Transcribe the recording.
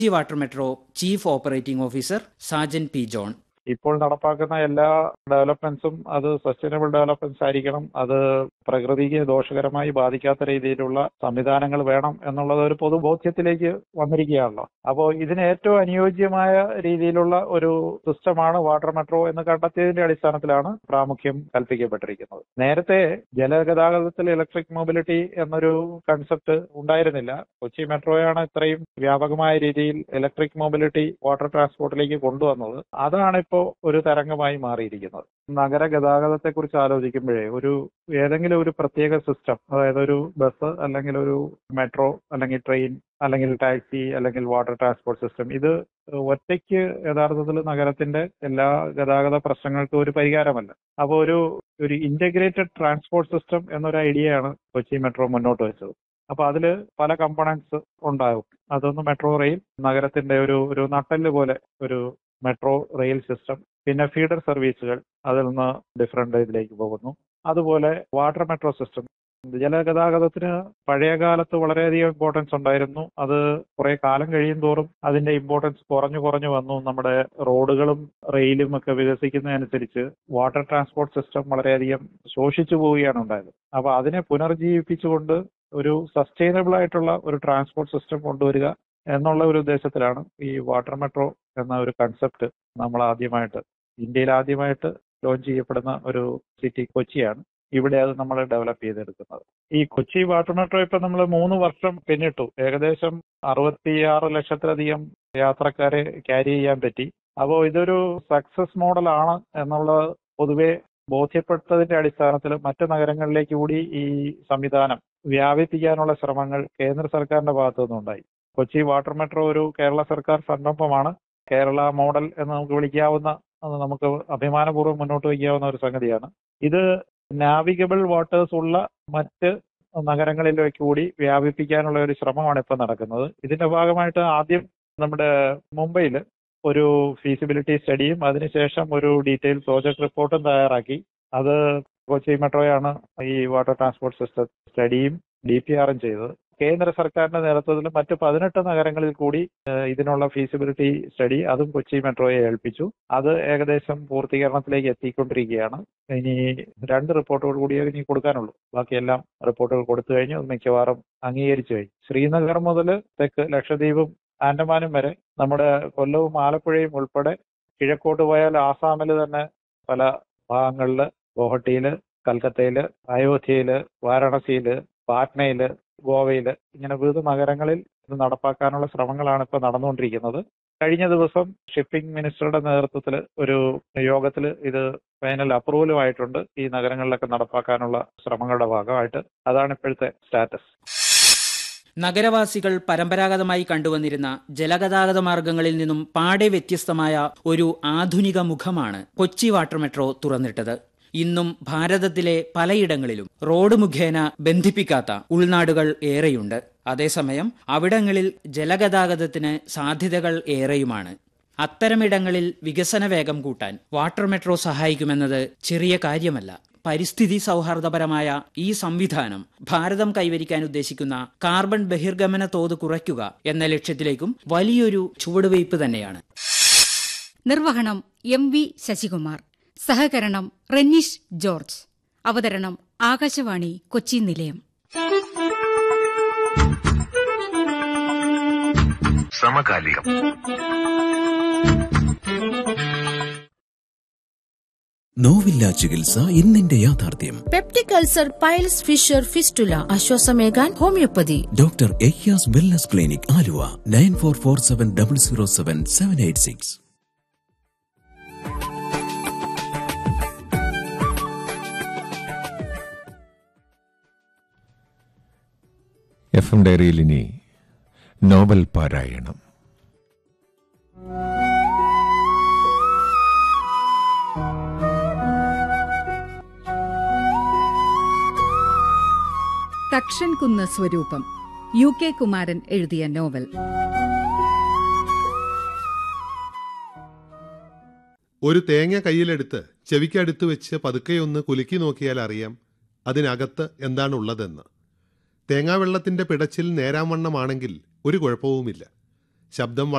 water metro chief operating officer Sajan P John ഇപ്പോൾ നടപ്പാക്കുന്ന എല്ലാ ഡെവലപ്മെന്റ്സും അത് സസ്റ്റൈനബിൾ ഡെവലപ്മെന്റ്സ് ആയിരിക്കണം അത് പ്രകൃതിക്ക് ദോഷകരമായി ബാധിക്കാത്ത രീതിയിലുള്ള സംവിധാനങ്ങൾ വേണം എന്നുള്ളത് ഒരു പൊതുബോധ്യത്തിലേക്ക് വന്നിരിക്കുകയാണല്ലോ അപ്പോൾ ഇതിന് ഏറ്റവും അനുയോജ്യമായ രീതിയിലുള്ള ഒരു സിസ്റ്റമാണ് വാട്ടർ മെട്രോ എന്ന് കണ്ടെത്തിയതിന്റെ അടിസ്ഥാനത്തിലാണ് പ്രാമുഖ്യം കൽപ്പിക്കപ്പെട്ടിരിക്കുന്നത് നേരത്തെ ജലഗതാഗതത്തിൽ ഇലക്ട്രിക് മൊബിലിറ്റി എന്നൊരു കൺസെപ്റ്റ് ഉണ്ടായിരുന്നില്ല കൊച്ചി മെട്രോയാണ് ഇത്രയും വ്യാപകമായ രീതിയിൽ ഇലക്ട്രിക് മൊബിലിറ്റി വാട്ടർ ട്രാൻസ്പോർട്ടിലേക്ക് കൊണ്ടുവന്നത് അതാണ് ഇപ്പോൾ ഒരു തരംഗമായി മാറിയിരിക്കുന്നത് നഗര ഗതാഗതത്തെ കുറിച്ച് ആലോചിക്കുമ്പോഴേ ഒരു ഏതെങ്കിലും ഒരു പ്രത്യേക സിസ്റ്റം അതായത് ഒരു ബസ് അല്ലെങ്കിൽ ഒരു മെട്രോ അല്ലെങ്കിൽ ട്രെയിൻ അല്ലെങ്കിൽ ടാക്സി അല്ലെങ്കിൽ വാട്ടർ ട്രാൻസ്പോർട്ട് സിസ്റ്റം ഇത് ഒറ്റയ്ക്ക് യഥാർത്ഥത്തിൽ നഗരത്തിന്റെ എല്ലാ ഗതാഗത പ്രശ്നങ്ങൾക്കും ഒരു പരിഹാരമല്ല അപ്പോൾ ഒരു ഒരു ഇന്റഗ്രേറ്റഡ് ട്രാൻസ്പോർട്ട് സിസ്റ്റം എന്നൊരു ഐഡിയയാണ് കൊച്ചി മെട്രോ മുന്നോട്ട് വെച്ചത് അപ്പൊ അതിൽ പല കമ്പണൻസ് ഉണ്ടാകും അതൊന്ന് മെട്രോ റെയിൽ നഗരത്തിന്റെ ഒരു ഒരു നട്ടെല്ല് പോലെ ഒരു മെട്രോ റെയിൽ സിസ്റ്റം പിന്നെ ഫീഡർ സർവീസുകൾ അതിൽ നിന്ന് ഡിഫറെന്റ് ഇതിലേക്ക് പോകുന്നു അതുപോലെ വാട്ടർ മെട്രോ സിസ്റ്റം ജലഗതാഗതത്തിന് പഴയ കാലത്ത് വളരെയധികം ഇമ്പോർട്ടൻസ് ഉണ്ടായിരുന്നു അത് കുറെ കാലം കഴിയും തോറും അതിന്റെ ഇമ്പോർട്ടൻസ് കുറഞ്ഞു കുറഞ്ഞു വന്നു നമ്മുടെ റോഡുകളും റെയിലും ഒക്കെ വികസിക്കുന്നതനുസരിച്ച് വാട്ടർ ട്രാൻസ്പോർട്ട് സിസ്റ്റം വളരെയധികം ശോഷിച്ചു പോവുകയാണ് ഉണ്ടായത് അപ്പൊ അതിനെ പുനർജീവിപ്പിച്ചുകൊണ്ട് ഒരു സസ്റ്റൈനബിൾ ആയിട്ടുള്ള ഒരു ട്രാൻസ്പോർട്ട് സിസ്റ്റം കൊണ്ടുവരിക എന്നുള്ള ഒരു ഉദ്ദേശത്തിലാണ് ഈ വാട്ടർ മെട്രോ എന്ന ഒരു കൺസെപ്റ്റ് നമ്മൾ ആദ്യമായിട്ട് ഇന്ത്യയിൽ ആദ്യമായിട്ട് ലോഞ്ച് ചെയ്യപ്പെടുന്ന ഒരു സിറ്റി കൊച്ചിയാണ് ഇവിടെ അത് നമ്മൾ ഡെവലപ്പ് ചെയ്തെടുക്കുന്നത് ഈ കൊച്ചി വാട്ടർ മെട്രോ ഇപ്പൊ നമ്മൾ മൂന്ന് വർഷം പിന്നിട്ടു ഏകദേശം അറുപത്തിയാറ് ലക്ഷത്തിലധികം യാത്രക്കാരെ ക്യാരി ചെയ്യാൻ പറ്റി അപ്പോൾ ഇതൊരു സക്സസ് മോഡലാണ് എന്നുള്ളത് പൊതുവെ ബോധ്യപ്പെട്ടതിന്റെ അടിസ്ഥാനത്തിൽ മറ്റു നഗരങ്ങളിലേക്ക് കൂടി ഈ സംവിധാനം വ്യാപിപ്പിക്കാനുള്ള ശ്രമങ്ങൾ കേന്ദ്ര സർക്കാരിന്റെ ഭാഗത്തു നിന്നുണ്ടായി കൊച്ചി വാട്ടർ മെട്രോ ഒരു കേരള സർക്കാർ സംരംഭമാണ് കേരള മോഡൽ എന്ന് നമുക്ക് വിളിക്കാവുന്ന അത് നമുക്ക് അഭിമാനപൂർവ്വം മുന്നോട്ട് വയ്ക്കാവുന്ന ഒരു സംഗതിയാണ് ഇത് നാവിഗബിൾ വാട്ടേഴ്സ് ഉള്ള മറ്റ് നഗരങ്ങളിലേക്ക് കൂടി വ്യാപിപ്പിക്കാനുള്ള ഒരു ശ്രമമാണ് ഇപ്പൊ നടക്കുന്നത് ഇതിന്റെ ഭാഗമായിട്ട് ആദ്യം നമ്മുടെ മുംബൈയിൽ ഒരു ഫീസിബിലിറ്റി സ്റ്റഡിയും അതിനുശേഷം ഒരു ഡീറ്റെയിൽ പ്രോജക്ട് റിപ്പോർട്ടും തയ്യാറാക്കി അത് കൊച്ചി മെട്രോയാണ് ഈ വാട്ടർ ട്രാൻസ്പോർട്ട് സിസ്റ്റം സ്റ്റഡിയും ഡി പി ആറും ചെയ്തത് കേന്ദ്ര സർക്കാരിന്റെ നേതൃത്വത്തിൽ മറ്റ് പതിനെട്ട് നഗരങ്ങളിൽ കൂടി ഇതിനുള്ള ഫീസിബിലിറ്റി സ്റ്റഡി അതും കൊച്ചി മെട്രോയെ ഏൽപ്പിച്ചു അത് ഏകദേശം പൂർത്തീകരണത്തിലേക്ക് എത്തിക്കൊണ്ടിരിക്കുകയാണ് ഇനി രണ്ട് റിപ്പോർട്ടുകൾ കൂടിയേ ഇനി കൊടുക്കാനുള്ളൂ ബാക്കിയെല്ലാം റിപ്പോർട്ടുകൾ കൊടുത്തു കഴിഞ്ഞു അത് മിക്കവാറും അംഗീകരിച്ചു കഴിഞ്ഞു ശ്രീനഗർ മുതൽ തെക്ക് ലക്ഷദ്വീപും ആൻഡമാനും വരെ നമ്മുടെ കൊല്ലവും ആലപ്പുഴയും ഉൾപ്പെടെ കിഴക്കോട്ട് പോയാൽ ആസാമിൽ തന്നെ പല ഭാഗങ്ങളിൽ ഗോഹട്ടിയില് കൽക്കത്തയില് അയോധ്യയില് വാരാണസിയില് പാറ്റ്നയില് ഗോവയില് ഇങ്ങനെ വിവിധ നഗരങ്ങളിൽ ഇത് നടപ്പാക്കാനുള്ള ശ്രമങ്ങളാണ് ഇപ്പോൾ നടന്നുകൊണ്ടിരിക്കുന്നത് കഴിഞ്ഞ ദിവസം ഷിപ്പിംഗ് മിനിസ്റ്ററുടെ നേതൃത്വത്തിൽ ഒരു യോഗത്തിൽ ഇത് ഫൈനൽ അപ്രൂവലും ആയിട്ടുണ്ട് ഈ നഗരങ്ങളിലൊക്കെ നടപ്പാക്കാനുള്ള ശ്രമങ്ങളുടെ ഭാഗമായിട്ട് അതാണ് ഇപ്പോഴത്തെ സ്റ്റാറ്റസ് നഗരവാസികൾ പരമ്പരാഗതമായി കണ്ടുവന്നിരുന്ന ജലഗതാഗത മാർഗങ്ങളിൽ നിന്നും പാടെ വ്യത്യസ്തമായ ഒരു ആധുനിക മുഖമാണ് കൊച്ചി വാട്ടർ മെട്രോ തുറന്നിട്ടത് ഇന്നും ഭാരതത്തിലെ പലയിടങ്ങളിലും റോഡ് മുഖേന ബന്ധിപ്പിക്കാത്ത ഉൾനാടുകൾ ഏറെയുണ്ട് അതേസമയം അവിടങ്ങളിൽ ജലഗതാഗതത്തിന് സാധ്യതകൾ ഏറെയുമാണ് അത്തരമിടങ്ങളിൽ വികസന വേഗം കൂട്ടാൻ വാട്ടർ മെട്രോ സഹായിക്കുമെന്നത് ചെറിയ കാര്യമല്ല പരിസ്ഥിതി സൗഹാർദ്ദപരമായ ഈ സംവിധാനം ഭാരതം കൈവരിക്കാൻ ഉദ്ദേശിക്കുന്ന കാർബൺ ബഹിർഗമന തോത് കുറയ്ക്കുക എന്ന ലക്ഷ്യത്തിലേക്കും വലിയൊരു ചുവടുവയ്പ് തന്നെയാണ് നിർവഹണം എം വി ശശികുമാർ സഹകരണം റെന്നീഷ് ജോർജ് അവതരണം ആകാശവാണി കൊച്ചി നിലയം സമകാലികം നോവില്ല ചികിത്സ ഇന്നിന്റെ യാഥാർത്ഥ്യം peptic ulcer piles fissure fistula ആശ്വാസമേകാൻ homeopathy doctor Ayyas wellness clinic Aluva nine four four seven double zero seven seven eight six F M ഡയറിയിൽ ഇനി നോവൽ പാരായണം തക്ഷൻകുന്ന് സ്വരൂപം യു കെ കുമാരൻ എഴുതിയ നോവൽ ഒരു തേങ്ങ കയ്യിലെടുത്ത് ചെവിക്കടുത്ത് വെച്ച് പതുക്കെയൊന്ന് കുലുക്കി നോക്കിയാൽ അറിയാം അതിനകത്ത് എന്താണുള്ളതെന്ന് തേങ്ങാവെള്ളത്തിന്റെ പിടച്ചിൽ നേരാംവണ്ണമാണെങ്കിൽ ഒരു കുഴപ്പവുമില്ല ശബ്ദം